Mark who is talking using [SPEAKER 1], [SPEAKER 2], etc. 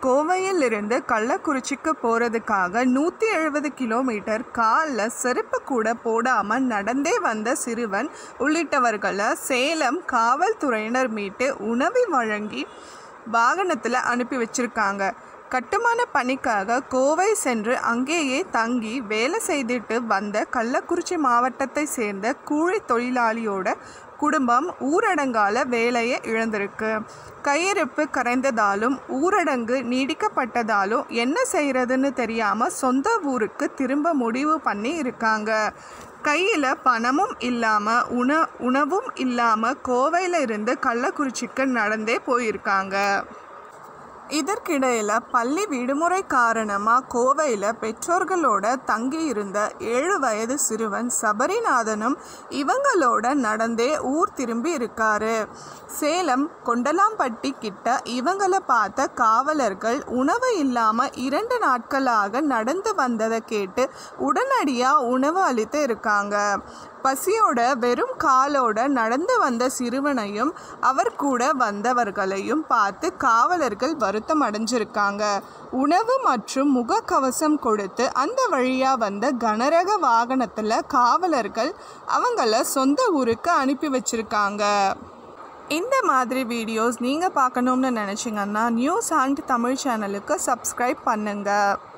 [SPEAKER 1] கோவையிலிருந்து கள்ளக்குறிச்சிக்கு போகிறதுக்காக நூற்றி எழுபது கிலோமீட்டர் காலில் செருப்பு கூட போடாமல் நடந்தே வந்த சிறுவன் உள்ளிட்டவர்களை சேலம் காவல்துறையினர் மீட்டு உணவு வழங்கி வாகனத்தில் அனுப்பி வச்சிருக்காங்க கட்டுமான பணிக்காக கோவை சென்று அங்கேயே தங்கி வேலை செய்துட்டு வந்த கள்ளக்குறிச்சி மாவட்டத்தை சேர்ந்த கூலி தொழிலாளியோட குடும்பம் ஊரடங்கால வேலையை இழந்திருக்கு கையிருப்பு கரைந்ததாலும் ஊரடங்கு நீடிக்கப்பட்டதாலும் என்ன செய்யறதுன்னு தெரியாமல் சொந்த ஊருக்கு திரும்ப முடிவு பண்ணி இருக்காங்க கையில் பணமும் இல்லாமல் உண உணவும் இல்லாமல் கோவையில் இருந்து கள்ளக்குறிச்சிக்கு நடந்தே போயிருக்காங்க இதற்கிடையில் பள்ளி விடுமுறை காரணமாக கோவையில் பெற்றோர்களோட தங்கியிருந்த ஏழு வயது சிறுவன் சபரிநாதனும் இவங்களோட நடந்தே ஊர் திரும்பி இருக்காரு சேலம் கொண்டலாம்பட்டி கிட்ட இவங்களை பார்த்த காவலர்கள் உணவு இல்லாமல் இரண்டு நாட்களாக நடந்து வந்ததை கேட்டு உடனடியாக உணவு அளித்து இருக்காங்க பசியோட வெறும் காலோட நடந்து வந்த சிறுவனையும் அவர் கூட வந்தவர்களையும் பார்த்து காவலர்கள் வருத்தம் அடைஞ்சிருக்காங்க உணவு மற்றும் முகக்கவசம் கொடுத்து அந்த வழியாக வந்த கனரக வாகனத்தில் காவலர்கள் அவங்கள சொந்த ஊருக்கு அனுப்பி வச்சிருக்காங்க இந்த மாதிரி வீடியோஸ் நீங்கள் பார்க்கணும்னு நினச்சிங்கன்னா நியூஸ் அண்ட் தமிழ் சேனலுக்கு சப்ஸ்கிரைப் பண்ணுங்கள்